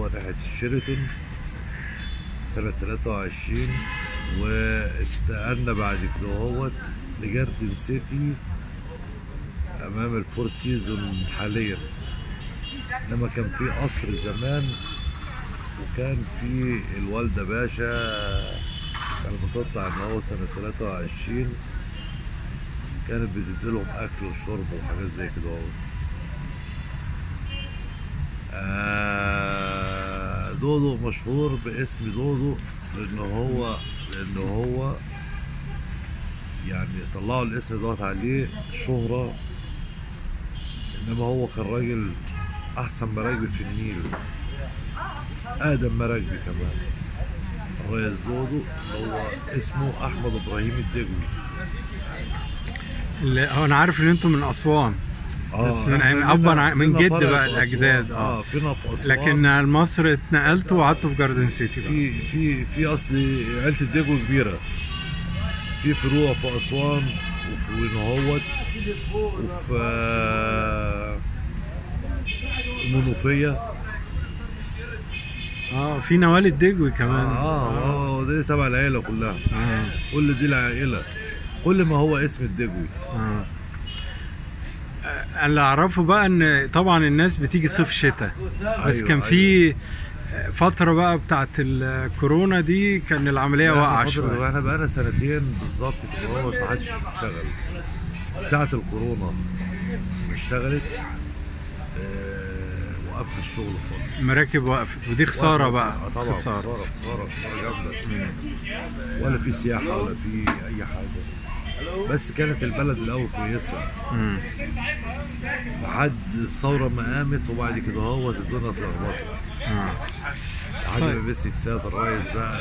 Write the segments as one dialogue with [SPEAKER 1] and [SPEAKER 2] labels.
[SPEAKER 1] هو ناحية الشيراتون سنة 23 واتنقلنا بعد كده هو لجاردن سيتي أمام الفور سيزون حاليا إنما كان في قصر زمان وكان في الوالدة باشا كانت بتطلع إن هو سنة 23 كانت بتديلهم أكل وشرب وحاجات زي كده اهوت. آه، دودو مشهور باسم دودو لأن هو لأن هو يعني طلعوا الاسم دوت عليه شهرة إنما هو كان راجل أحسن مراكبي في النيل أقدم مراكبي كمان الرئيس دودو هو اسمه أحمد إبراهيم الدجوي
[SPEAKER 2] اللي- هو انا عارف ان انتم من اسوان بس من
[SPEAKER 1] إحنا
[SPEAKER 2] أيام
[SPEAKER 1] لينا-
[SPEAKER 2] أبا من
[SPEAKER 1] لينا
[SPEAKER 2] جد
[SPEAKER 1] فرع
[SPEAKER 2] بقى
[SPEAKER 1] في
[SPEAKER 2] الأجداد،
[SPEAKER 1] أسوان.
[SPEAKER 2] آه.
[SPEAKER 1] اه فينا في أسوان
[SPEAKER 2] لكن مصر اتنقلت وقعدتوا في جاردن سيتي بقى.
[SPEAKER 1] في في في اصل عيله الدجو كبيره في فروع في اسوان وفي نهوت وفي آه، المنوفيه
[SPEAKER 2] اه في نوال الدجوي
[SPEAKER 1] اه
[SPEAKER 2] كمان
[SPEAKER 1] اه آه، دي تبع العيله كلها
[SPEAKER 2] اه
[SPEAKER 1] كل دي العائله كل ما هو اسم الدجوي
[SPEAKER 2] اه اللي اعرفه بقى ان طبعا الناس بتيجي صيف شتاء بس
[SPEAKER 1] أيوة،
[SPEAKER 2] كان في فترة بقى بتاعت الكورونا دي كان العملية واقعة
[SPEAKER 1] احنا فترة-
[SPEAKER 2] شوية
[SPEAKER 1] احنا بقالنا سنتين بالظبط كده هو ما حدش اشتغل ساعة الكورونا اشتغلت آه، وقفنا الشغل خالص
[SPEAKER 2] مراكب وقفت ودي خسارة
[SPEAKER 1] وقفنا-
[SPEAKER 2] بقى
[SPEAKER 1] آه طبعا
[SPEAKER 2] خسارة
[SPEAKER 1] خسارة خسارة خسارة جامدة ولا في سياحة ولا في أي حاجة بس كانت البلد الأول كويسة
[SPEAKER 2] مم.
[SPEAKER 1] لحد الثورة ما قامت وبعد كده هو الدنيا اتلخبطت
[SPEAKER 2] آه.
[SPEAKER 1] لحد
[SPEAKER 2] طيب.
[SPEAKER 1] ما مسك سيادة الرئيس بقى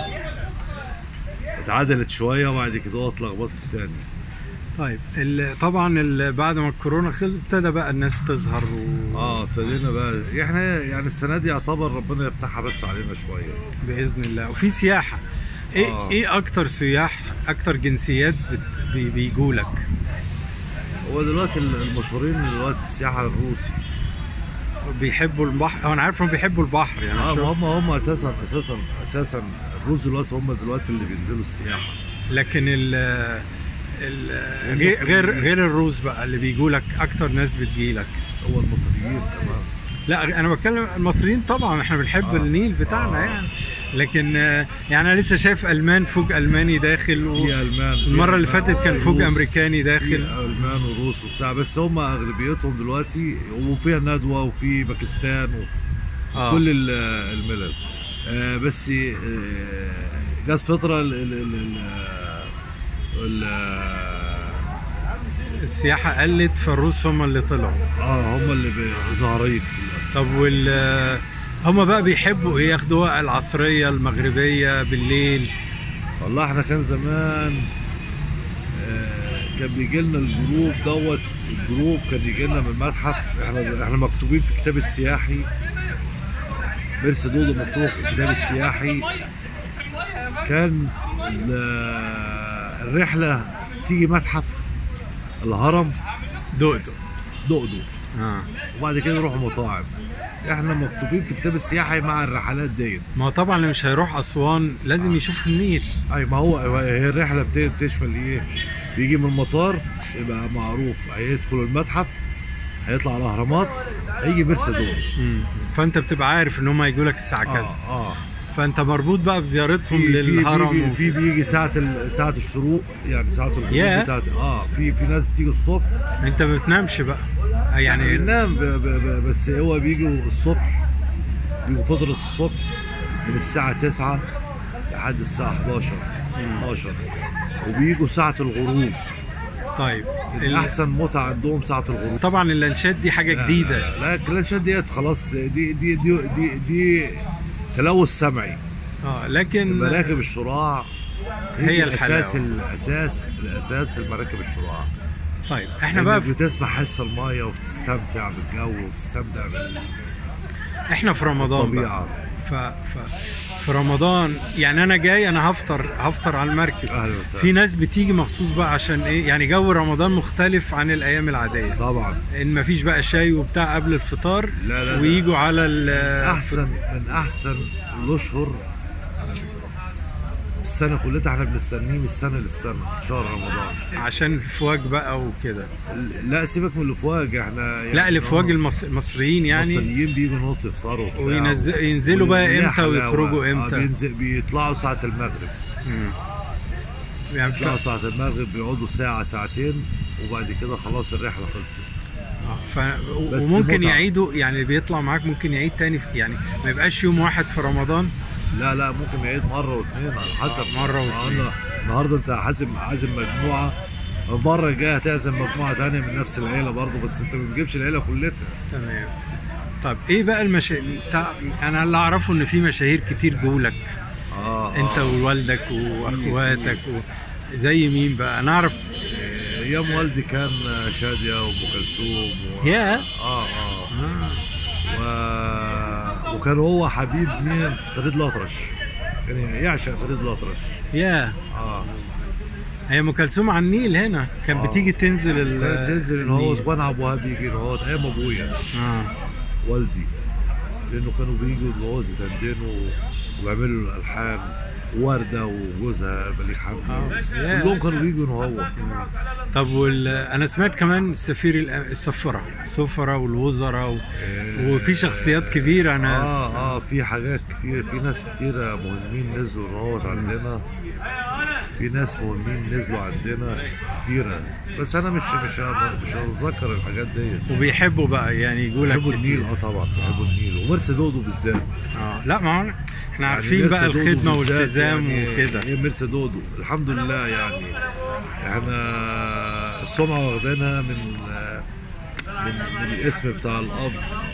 [SPEAKER 1] اتعدلت شوية وبعد كده هو اتلخبطت تاني
[SPEAKER 2] طيب ال- طبعا ال- بعد ما الكورونا خلص ابتدى بقى الناس تظهر و...
[SPEAKER 1] اه ابتدينا بقى احنا يعني السنة دي يعتبر ربنا يفتحها بس علينا شوية
[SPEAKER 2] باذن الله وفي سياحه ايه
[SPEAKER 1] آه.
[SPEAKER 2] ايه اكتر سياح اكتر جنسيات بت... بي... بيجوا لك
[SPEAKER 1] هو دلوقتي المشهورين دلوقتي السياحة الروسي
[SPEAKER 2] بيحبوا البحر أو انا عارف انهم بيحبوا البحر يعني
[SPEAKER 1] اه
[SPEAKER 2] شوف-
[SPEAKER 1] هم هم اساسا اساسا اساسا الروس دلوقتي هم دلوقتي اللي بينزلوا السياحه
[SPEAKER 2] لكن ال ال غير غير غير الروس بقى اللي بيجوا لك اكتر ناس بتجي لك
[SPEAKER 1] هو المصريين كمان
[SPEAKER 2] لا انا بتكلم المصريين طبعا احنا بنحب
[SPEAKER 1] آه.
[SPEAKER 2] النيل بتاعنا
[SPEAKER 1] آه.
[SPEAKER 2] يعني لكن آه، يعني انا لسه شايف المان فوق الماني داخل و...
[SPEAKER 1] في المان في
[SPEAKER 2] المره اللي
[SPEAKER 1] ألمان
[SPEAKER 2] فاتت كان فوق
[SPEAKER 1] وروس،
[SPEAKER 2] امريكاني داخل
[SPEAKER 1] في المان وروس وبتاع بس هم اغلبيتهم دلوقتي وفيها ندوه وفي باكستان
[SPEAKER 2] آه.
[SPEAKER 1] وكل ال- الملل آه بس آه جت فتره ال ال ال ال ال-
[SPEAKER 2] السياحه قلت فالروس هم اللي طلعوا
[SPEAKER 1] اه هم اللي بي- ظاهرين
[SPEAKER 2] طب وال هم بقى بيحبوا ايه ياخدوا وقت العصريه المغربيه بالليل
[SPEAKER 1] والله احنا كان زمان آه، كان بيجي لنا الجروب دوت الجروب كان يجي لنا من المتحف احنا احنا مكتوبين في الكتاب السياحي مرسى دودو مكتوب في الكتاب السياحي كان ال- الرحله تيجي متحف الهرم
[SPEAKER 2] دقدق
[SPEAKER 1] دقدق
[SPEAKER 2] اه
[SPEAKER 1] وبعد كده يروحوا مطاعم احنا مكتوبين في الكتاب السياحي مع الرحلات ديت
[SPEAKER 2] ما هو طبعا اللي مش هيروح اسوان لازم يشوف النيل
[SPEAKER 1] اي ما هو هي الرحله بت- بتشمل ايه؟ بيجي من المطار يبقى معروف هيدخل المتحف هيطلع على الاهرامات هيجي مرسى دول
[SPEAKER 2] مم. فانت بتبقى عارف ان هم هيجوا لك الساعه كذا
[SPEAKER 1] اه اه
[SPEAKER 2] فانت مربوط بقى بزيارتهم
[SPEAKER 1] في في
[SPEAKER 2] للهرم
[SPEAKER 1] بيجي,
[SPEAKER 2] و...
[SPEAKER 1] في بيجي ساعه ال- ساعه الشروق يعني ساعه الغروب
[SPEAKER 2] ياه.
[SPEAKER 1] بتاعت اه في في ناس بتيجي الصبح
[SPEAKER 2] انت ما بتنامش بقى يعني
[SPEAKER 1] بننام ب- ب- ب- بس هو بيجوا الصبح بيجوا فتره الصبح من الساعه 9 لحد الساعه 11 12 وبيجوا ساعه الغروب
[SPEAKER 2] طيب ال-
[SPEAKER 1] الاحسن متعه عندهم ساعه الغروب
[SPEAKER 2] طبعا اللانشات دي حاجه
[SPEAKER 1] لا،
[SPEAKER 2] جديده
[SPEAKER 1] لا لا الكلاشات ديت خلاص دي دي دي دي, دي تلوث سمعي
[SPEAKER 2] اه لكن
[SPEAKER 1] مراكب الشراع
[SPEAKER 2] هي
[SPEAKER 1] الاساس
[SPEAKER 2] الحلاوة.
[SPEAKER 1] الاساس الاساس المراكب الشراع
[SPEAKER 2] طيب احنا بقى في...
[SPEAKER 1] بتسمع حس المايه وبتستمتع بالجو وبتستمتع
[SPEAKER 2] احنا في رمضان
[SPEAKER 1] بالطبيعه
[SPEAKER 2] بقى ف... ف... في رمضان يعني انا جاي انا هفطر هفطر على المركب
[SPEAKER 1] اهلا وسهلا
[SPEAKER 2] في ناس بتيجي مخصوص بقى عشان ايه يعني جو رمضان مختلف عن الايام العاديه
[SPEAKER 1] طبعا
[SPEAKER 2] ان مفيش بقى شاي وبتاع قبل الفطار
[SPEAKER 1] لا، لا، لا.
[SPEAKER 2] ويجوا على ال
[SPEAKER 1] احسن من احسن الاشهر في السنه كلها احنا بنستنيه من السنه للسنه شهر رمضان
[SPEAKER 2] عشان الافواج بقى وكده
[SPEAKER 1] لا سيبك من الافواج احنا يعني
[SPEAKER 2] لا الافواج المص- المصريين يعني
[SPEAKER 1] المصريين بيجوا نوت يفطروا وبتاع.
[SPEAKER 2] وينزلوا بقى
[SPEAKER 1] وليها
[SPEAKER 2] امتى
[SPEAKER 1] حلاوة.
[SPEAKER 2] ويخرجوا
[SPEAKER 1] آه،
[SPEAKER 2] امتى
[SPEAKER 1] بينزل بيطلعوا ساعه المغرب
[SPEAKER 2] مم. يعني
[SPEAKER 1] بيطلعوا
[SPEAKER 2] ف...
[SPEAKER 1] ساعه المغرب بيقعدوا ساعه ساعتين وبعد كده خلاص الرحله خلصت
[SPEAKER 2] ف...
[SPEAKER 1] بس
[SPEAKER 2] وممكن
[SPEAKER 1] متعة.
[SPEAKER 2] يعيدوا يعني بيطلع معاك ممكن يعيد تاني في- يعني ما يبقاش يوم واحد في رمضان
[SPEAKER 1] لا لا ممكن يعيد مره واثنين على حسب
[SPEAKER 2] آه، مرة
[SPEAKER 1] ما
[SPEAKER 2] واثنين.
[SPEAKER 1] قلنا النهارده انت حازم عازم مجموعه المره الجايه هتعزم مجموعه ثانيه من نفس العيله برضه بس انت ما بتجيبش العيله كلها
[SPEAKER 2] تمام طب ايه بقى المشاهير انا اللي اعرفه ان في مشاهير كتير جولك
[SPEAKER 1] اه
[SPEAKER 2] انت
[SPEAKER 1] آه.
[SPEAKER 2] ووالدك واخواتك و... زي مين بقى انا اعرف
[SPEAKER 1] ايام والدي كان شاديه وام كلثوم و...
[SPEAKER 2] يا
[SPEAKER 1] اه اه
[SPEAKER 2] آه.
[SPEAKER 1] و... وكان هو حبيب مين فريد الأطرش كان يعشق فريد الأطرش
[SPEAKER 2] يا
[SPEAKER 1] اه
[SPEAKER 2] هي ام كلثوم على النيل هنا كان
[SPEAKER 1] آه.
[SPEAKER 2] بتيجي تنزل ال...
[SPEAKER 1] كان تنزل ان هو
[SPEAKER 2] النيل.
[SPEAKER 1] وانا عبد الوهاب يجي ان هو ايام ابويا
[SPEAKER 2] اه
[SPEAKER 1] والدي لانه كانوا بيجوا ان هو يدندنوا ويعملوا الالحان ورده وجوزها بليغ حمدي
[SPEAKER 2] آه. يا.
[SPEAKER 1] كلهم كانوا بيجوا ان هو
[SPEAKER 2] طب وال... انا سمعت كمان السفير الأ- السفرة السفرة والوزراء و... وفي شخصيات كبيرة انا
[SPEAKER 1] اه اه في حاجات كتير في ناس كتيرة مهمين نزلوا نهوت عندنا في ناس مهمين نزلوا عندنا كتيرة بس انا مش مش مش هتذكر الحاجات ديت
[SPEAKER 2] وبيحبوا بقى يعني يقولك
[SPEAKER 1] بيحبوا
[SPEAKER 2] كتير.
[SPEAKER 1] النيل اه طبعا بيحبوا النيل ومرسى دودو بالذات
[SPEAKER 2] اه لا ما هو احنا
[SPEAKER 1] يعني
[SPEAKER 2] عارفين بقى
[SPEAKER 1] مرسى دودو
[SPEAKER 2] الخدمة
[SPEAKER 1] بالذات
[SPEAKER 2] والالتزام
[SPEAKER 1] يعني
[SPEAKER 2] وكده
[SPEAKER 1] هي مرسى دودو الحمد لله يعني احنا السمعة واخدينها من من من الاسم بتاع الاب